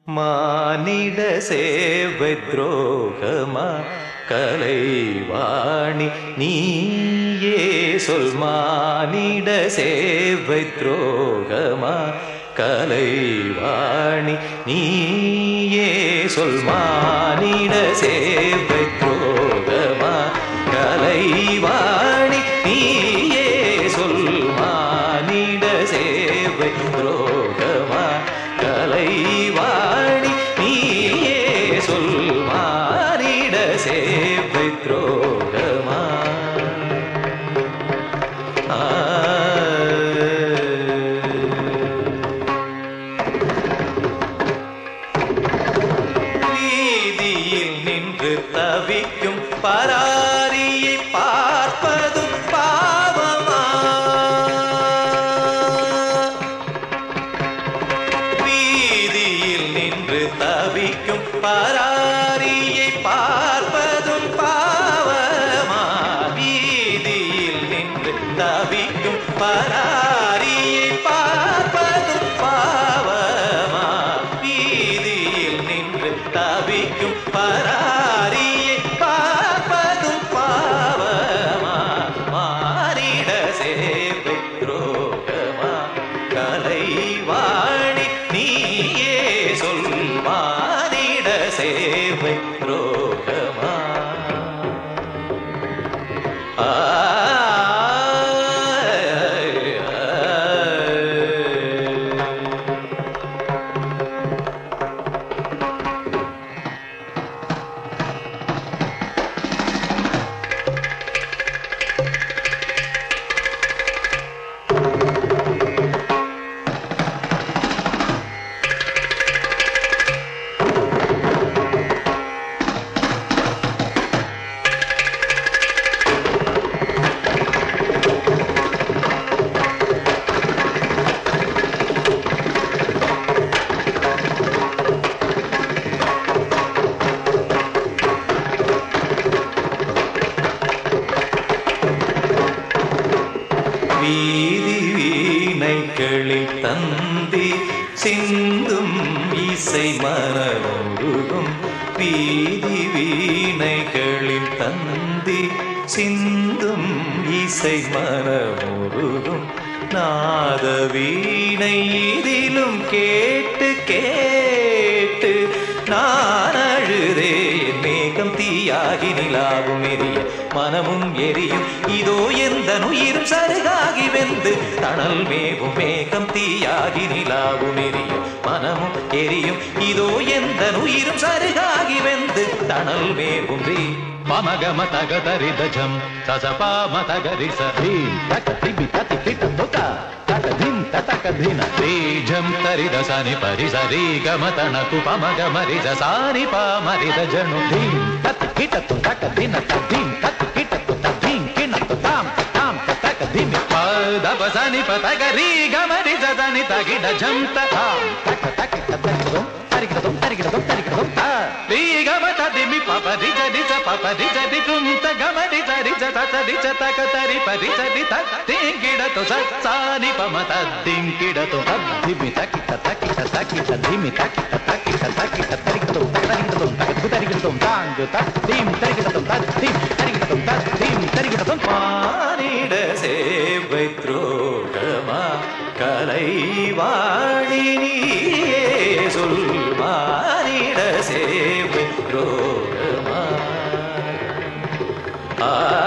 மானிட சேவை துரோகமா கலைவாணி நீயே சொல் மானிட சேவை துரோகமா கலைவாணி நீயே சொல் மானிட சேவை துரோகமா கலைவாணி நீயே சொல் மானிட சேவை துரோகமா கலைவாணி நீயே சொல் மானிட சேவை துரோகமா ஆ வீதியில் நின்று தவிக்கும் பராரியை பார்ப்பதும் பாவமா வீதியில் நின்று தவிக்கும் பராரியை பார்ப்பதும் பாவமா வீதியில் நின்று தவிக்கும் பராரியை பார்ப்பதும் பாவமா வீதியில் நின்று தவிக்கும் பராரியை பார்ப்பதும் பாவமா மாறிட சேவை துரோகமா கலைவாணி நீயே சொல் மாறிட சேவை துரோகமா ஆ வீதி வீணைகளில் தந்தி சிந்தும் இசை மனமுருகும் வீதி வீணைகளில் தந்தி சிந்தும் இசை மனமுருகும் நாத வீணை இதிலும் கேட்டு கேட்டு நான் அழுதே என் மேகம் தீயாகி நிலாவும் எரிய மனமும் எரியும் இதோ எந்த உயிரும் சருகாகி வெந்து தணல் மேவும் மேகம் தீயாகி நிலாவும் எரியும் மனமும் எரியும் இதோ எந்த உயிரும் சருகாகி வெந்து தணல் மேவும் ரீ మమగమ తగదరి దజం ససపామ తగరి సీ తక తిబి తతి కిట తొక తక ధిన్ తతక ధిన బీజం తరి దసని పరి సరి గమ తనకు పమగ మరి సాని పామరి దజను ధీం తతి కిట తు తక ధిన తీం తతి కిట తు తీం కిన తు తాం తాం తక ధిమి పదప సని పతగ రీ గమరి జదని తగిడ జం తాం తక తక తరిగిడదం తరిగిడదం తరిగిడదం తరిగిడదం తా రీ గమ తదిమి పపరి జడి చ పపరి జడి కుంత గమరి జరి జ తరి చ తక తరి పరి జడి త తింగిడతో సాని పమ తద్దింకిడతో తద్దిమి తకిట తకిట తకిట ధిమి తకిట తకిట తకిట తరిగిడదం తరిగిడదం తగదు తరిగిడదం తాంగు తద్దిం తరిగిడదం తద్దిం తరిగిడదం తద్దిం తరిగిడదం மானிட சேவை துரோகமா கலைவாணி நீயே சொல் மானிட சேவை துரோகமா ஆ